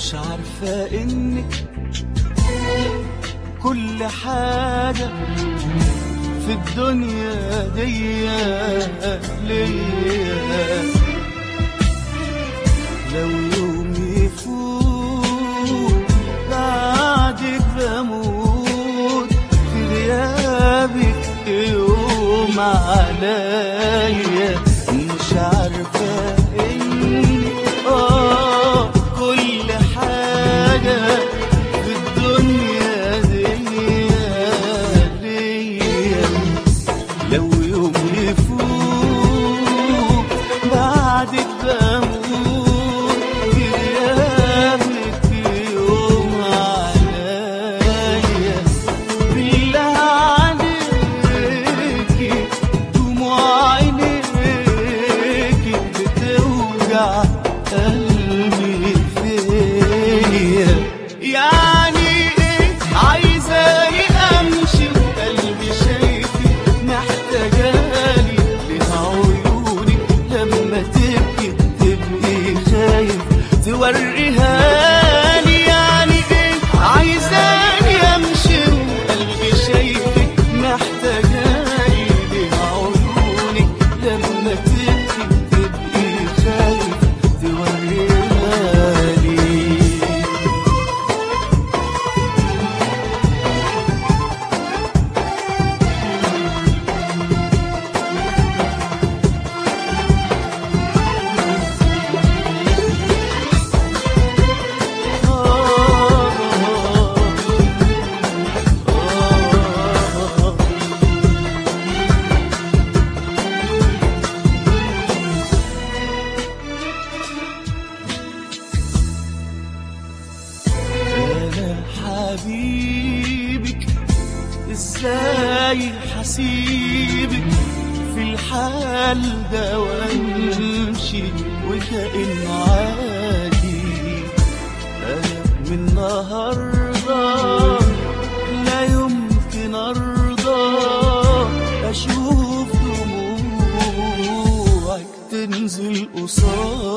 مش عارفة انك كل حاجة في الدنيا دي ليا لو يوم يفوت بعدك بموت في غيابك يوم عليا مش عارفة انك اه كل حاجة في الدنيا دي ليا لو يوم يفوت بعدك بموت في غيابك يوم عليا بالله عليكي دموع عينيكي بتوجع قلبي فيا يعني ايه عايزاني امشي وقلبي شايفك محتاجالي لها عيوني لما تبكي تبقي خايف توريها لي يعني ايه عايزاني امشي وقلبي شايفك محتاجالي لها عيوني لما تبكي تبقي خايف توريها لي انا حبيبك ازاي حسيبك في الحال ده وامشي وكأنه عادي انا من النهارده لا يمكن ارضى اشوف دموعك تنزل قصادي